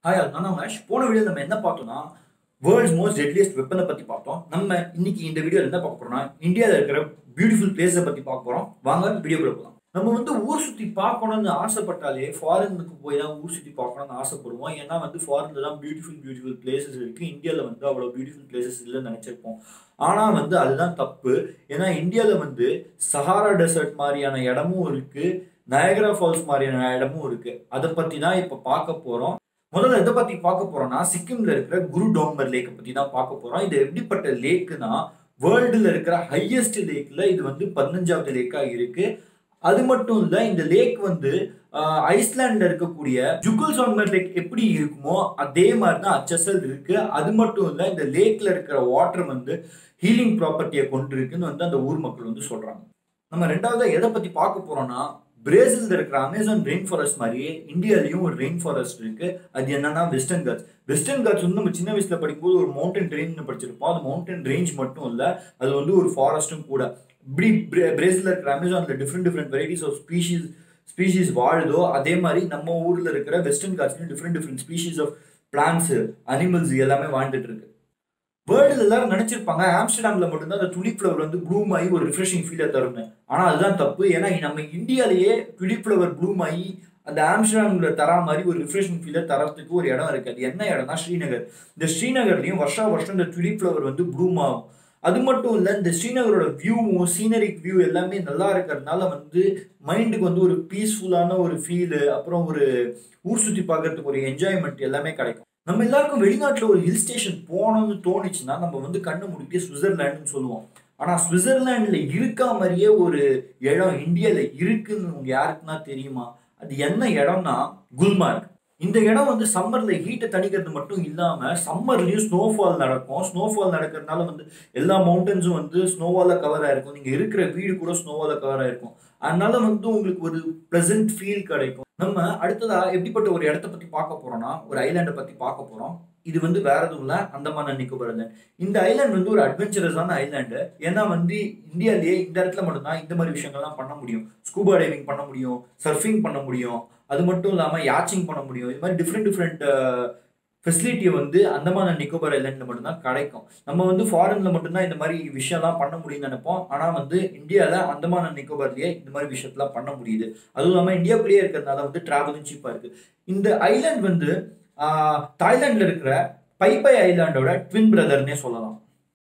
hi நான் அவினாஷ் போன video நம்ம என்ன பார்த்தோம்னா வேர்ல்ட்ஸ் மோஸ்ட் டெட்லியஸ்ட் வெப்பனை பற்றி பார்த்தோம் நம்ம இன்னைக்கு இந்த வீடியோவில் என்ன பார்க்க போறோம்னா இந்தியாவில் இருக்கிற பியூட்டிஃபுல் பிளேஸை பற்றி பார்க்க போகிறோம் வாங்க வீடியோக்குள்ள போகலாம் நம்ம வந்து ஊர் சுற்றி பார்க்கணும்னு ஆசைப்பட்டாலே ஃபாரினுக்கு போய் தான் ஊர் சுற்றி பார்க்கணும்னு ஆசைப்படுவோம் ஏன்னா வந்து ஃபாரினில் தான் பியூட்டிஃபுல் பியூட்டிஃபுல் பிளேசஸ் இருக்குது இந்தியாவில் வந்து அவ்வளோ பியூட்டிஃபுல் பிளேசஸ் இல்லைன்னு நினச்சிருப்போம் ஆனால் வந்து அதுதான் தப்பு ஏன்னா இந்தியாவில் வந்து சஹாரா டெசர்ட் மாதிரியான இடமும் இருக்குது நயகரா ஃபால்ஸ் மாதிரியான இடமும் இருக்குது அதை பற்றி தான் இப்போ பார்க்க போகிறோம் முதல்ல எதை பற்றி பார்க்க போகிறோம்னா சிக்கிம்ல இருக்கிற குரு டோங்கர் லேக்கை பற்றி தான் பார்க்க போகிறோம் இது எப்படிப்பட்ட லேக்குனா வேர்ல்டில் இருக்கிற ஹையஸ்ட் லேக்கில் இது வந்து பதினஞ்சாவது லேக்காக இருக்குது அது மட்டும் இல்லை இந்த லேக் வந்து ஐஸ்லாண்டில் இருக்கக்கூடிய ஜுகுல் சோன்மர் லேக் எப்படி இருக்குமோ அதே மாதிரி தான் அச்சசல் இருக்கு அது மட்டும் இல்லை இந்த லேக்ல இருக்கிற வாட்டர் வந்து ஹீலிங் ப்ராப்பர்ட்டியை கொண்டு இருக்குன்னு வந்து அந்த ஊர் மக்கள் வந்து சொல்றாங்க நம்ம ரெண்டாவது எதை பத்தி பார்க்க போறோம்னா பிரேசில்ல இருக்கிற அமேசான் ரெயின் ஃபாரஸ்ட் மாதிரியே இந்தியாலையும் ஒரு ரெயின் ஃபாரஸ்ட் இருக்கு அது என்னன்னா வெஸ்டர்ன் காட்ஸ் வெஸ்டர்ன் காட்ஸ் வந்து நம்ம சின்ன வயசுல படிக்கும்போது ஒரு மவுண்டன் ரேஞ்ச் படிச்சிருப்போம் அது மவுண்டன் ரேஞ்ச் மட்டும் இல்லை அது வந்து ஒரு ஃபாரஸ்ட்டும் கூட இப்படி பிரேசில்ல இருக்கிற அமேசான்ல different different varieties of species species வாழுதோ அதே மாதிரி நம்ம ஊர்ல இருக்கிற வெஸ்டர்ன் காட்ஸ்லையும் different different species of plants animals எல்லாமே வாழ்ந்துட்டு இருக்கு வேர்ல்டுல எல்லாரும் நினைச்சிருப்பாங்க ஆம்ஸ்டர்டாம்ல மட்டும்தான் அந்த துலிப் ஃப்ளவர் வந்து ப்ளூம் ஆகி ஒரு ரிஃப்ரெஷிங் ஃபீலை தரும்னு ஆனா அதுதான் தப்பு ஏன்னா நம்ம இந்தியாலேயே துலிப் ஃப்ளவர் ப்ளூம் ஆகி அந்த ஆம்ஸ்டர்டாம்ல தரா மாதிரி ஒரு ரிஃப்ரெஷிங் ஃபீலை தரத்துக்கு ஒரு இடம் இருக்கு அது என்ன இடம்னா ஸ்ரீநகர் இந்த ஸ்ரீநகர்லயும் வருஷா வருஷம் இந்த துலிப் ஃப்ளவர் வந்து ப்ளூம் ஆகும் அது மட்டும் இல்லை இந்த ஸ்ரீநகரோட வியூவும் சீனரிக் வியூ எல்லாமே நல்லா இருக்கிறதுனால வந்து மைண்டுக்கு வந்து ஒரு பீஸ்ஃபுல்லான ஒரு ஃபீலு அப்புறம் ஒரு ஊர் சுற்றி பார்க்கறதுக்கு ஒரு என்ஜாய்மெண்ட் எல்லாமே கிடைக்கும் நம்ம எல்லாருக்கும் வெளிநாட்டில் ஒரு ஹில் ஸ்டேஷன் போகணும்னு தோணுச்சுன்னா நம்ம வந்து கண்ணு முடிக்கிட்டு சுவிட்சர்லாண்டுன்னு சொல்லுவோம் ஆனால் சுவிட்சர்லாண்டில் இருக்கா மாதிரியே ஒரு இடம் இந்தியாவில் இருக்குன்னு உங்க யாருக்குன்னா தெரியுமா அது என்ன இடம்னா குல்மார்க் இந்த இடம் வந்து சம்மர்ல ஹீட்டை தணிக்கிறது மட்டும் இல்லாம சம்மர்லயும் ஸ்னோஃபால் நடக்கும் ஸ்னோஃபால் நடக்கிறதுனால வந்து எல்லா மவுண்டன்ஸும் வந்து ஸ்னோவால கவர் ஆயிருக்கும் நீங்க இருக்கிற வீடு கூட ஸ்னோவால கவர் ஆயிருக்கும் அதனால வந்து உங்களுக்கு ஒரு ப்ளசன்ட் ஃபீல் கிடைக்கும் நம்ம அடுத்ததா எப்படிப்பட்ட ஒரு இடத்த பத்தி பார்க்க போறோம்னா ஒரு ஐலாண்டை பத்தி பார்க்க போறோம் இது வந்து வேற எதுவும் இல்லை அந்தமான் அண்ட் நிக்கோபர் ஐலாண்ட் இந்த ஐலாண்ட் வந்து ஒரு அட்வென்ச்சரஸான ஐலாண்டு ஏன்னா வந்து இந்தியாலேயே இந்த இடத்துல மட்டும்தான் இந்த மாதிரி விஷயங்கள்லாம் பண்ண முடியும் ஸ்கூபா டைவிங் பண்ண முடியும் சர்ஃபிங் பண்ண முடியும் அது மட்டும் இல்லாமல் யாச்சிங் பண்ண முடியும் இது மாதிரி டிஃப்ரெண்ட் டிஃப்ரெண்ட் ஃபெசிலிட்டியை வந்து அந்தமான் அண்ட் நிக்கோபார் ஐலாண்டில் மட்டும்தான் கிடைக்கும் நம்ம வந்து ஃபாரினில் மட்டும்தான் இந்த மாதிரி விஷயம்லாம் பண்ண முடியும்னு நினைப்போம் ஆனால் வந்து இந்தியாவில் அந்தமான் அண்ட் நிக்கோபார்லேயே இந்த மாதிரி விஷயத்தெல்லாம் பண்ண முடியுது அதுவும் இல்லாமல் இந்தியாவுக்குள்ளேயே இருக்கிறதுனால வந்து ட்ராவலும் சீப்பாக இருக்குது இந்த ஐலாண்ட் வந்து தாய்லாண்டில் இருக்கிற பைப்பை ஐலாண்டோட ட்வின் பிரதர்னே சொல்லலாம்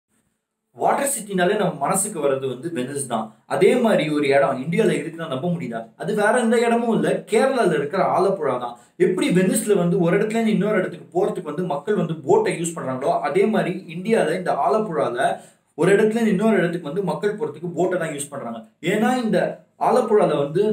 வாட்டர் சிட்டினாலே நம்ம மனசுக்கு வர்றது வந்து வெனிஸ் தான் அதே மாதிரி ஒரு இடம் இந்தியாவில் இருக்குன்னு நம்ப முடியுதா அது வேற எந்த இடமும் இல்லை கேரளாவில் இருக்கிற ஆலப்புழா தான் எப்படி வெனிஸ்ல வந்து ஒரு இடத்துல இருந்து இன்னொரு இடத்துக்கு போறதுக்கு வந்து மக்கள் வந்து போட்டை யூஸ் பண்றாங்களோ அதே மாதிரி இந்தியாவில் இந்த ஆலப்புழாவில் ஒரு இடத்துல இருந்து இன்னொரு இடத்துக்கு வந்து மக்கள் போறதுக்கு போட்டை தான் யூஸ் பண்றாங்க ஏன்னா இந்த ஆலப்புழாவில் வந்து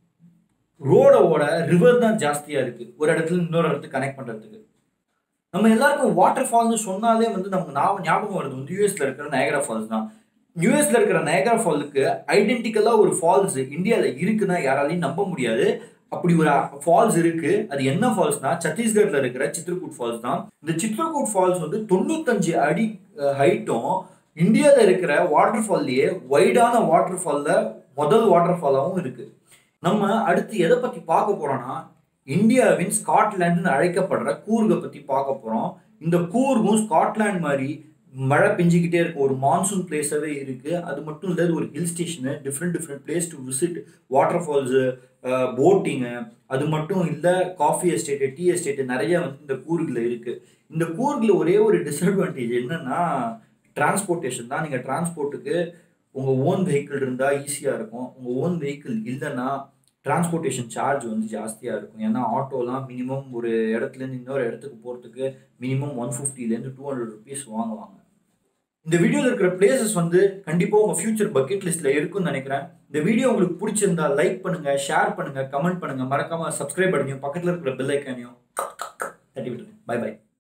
ரோடோட ரிவர் தான் ஜாஸ்தியா இருக்கு ஒரு இடத்துல இன்னொரு இடத்துக்கு கனெக்ட் பண்றதுக்கு நம்ம எல்லாருக்கும் வாட்டர் ஃபால்னு சொன்னாலே வந்து நமக்கு நான் ஞாபகம் வருது வந்து யூஎஸ்ல இருக்கிற நயகரா ஃபால்ஸ் தான் யூஎஸ்ல இருக்கிற நயகரா ஃபால்ஸுக்கு ஐடென்டிக்கலா ஒரு ஃபால்ஸ் இந்தியாவில் இருக்குன்னா யாராலையும் நம்ப முடியாது அப்படி ஒரு ஃபால்ஸ் இருக்கு அது என்ன ஃபால்ஸ்னா சத்தீஸ்கர்ல இருக்கிற சித்ரகூட் ஃபால்ஸ் தான் இந்த சித்ரகூட் ஃபால்ஸ் வந்து தொண்ணூத்தஞ்சு அடி ஹைட்டும் இந்தியாவில் இருக்கிற வாட்டர் ஃபால்லையே வைடான வாட்டர் ஃபால்ல முதல் வாட்டர் ஃபாலாகவும் இருக்கு நம்ம அடுத்து எதை பத்தி பார்க்க போறோம்னா இந்தியாவின் ஸ்காட்லாண்டுன்னு அழைக்கப்படுற கூர்கை பற்றி பார்க்க போகிறோம் இந்த கூர்கும் ஸ்காட்லாண்ட் மாதிரி மழை பெஞ்சிக்கிட்டே இருக்கும் ஒரு மான்சூன் பிளேஸாகவே இருக்குது அது மட்டும் இல்லை ஒரு hill station different different place to visit waterfalls boating அது மட்டும் இல்லை காஃபி எஸ்டேட்டு டீ எஸ்டேட்டு நிறைய வந்து இந்த கூர்கில் இருக்குது இந்த கூர்கில் ஒரே ஒரு டிஸ்அட்வான்டேஜ் என்னென்னா டிரான்ஸ்போர்ட்டேஷன் தான் நீங்கள் டிரான்ஸ்போர்ட்டுக்கு உங்கள் ஓன் வெஹிக்கிள் இருந்தால் ஈஸியாக இருக்கும் உங்கள் ஓன் வெஹிக்கிள் இல்லைன்னா டிரான்ஸ்போர்ட்டேஷன் சார்ஜ் வந்து ஜாஸ்தியாக இருக்கும் ஏன்னா ஆட்டோலாம் மினிமம் ஒரு இடத்துலேருந்து இன்னொரு இடத்துக்கு போகிறதுக்கு மினிமம் ஒன் ஃபிஃப்டிலேருந்து டூ ஹண்ட்ரட் ருபீஸ் வாங்குவாங்க இந்த வீடியோவில் இருக்கிற பிளேசஸ் வந்து கண்டிப்பாக உங்கள் ஃபியூச்சர் பக்கெட் லிஸ்ட்டில் இருக்குன்னு நினைக்கிறேன் இந்த வீடியோ உங்களுக்கு பிடிச்சிருந்தா லைக் பண்ணுங்கள் ஷேர் பண்ணுங்கள் கமெண்ட் பண்ணுங்கள் மறக்காமல் சப்ஸ்கிரைப் பண்ணுங்க பக்கத்தில் இருக்கிற பெல் ஐக்கானையும் தட்டி விட்டுருங்க பை பை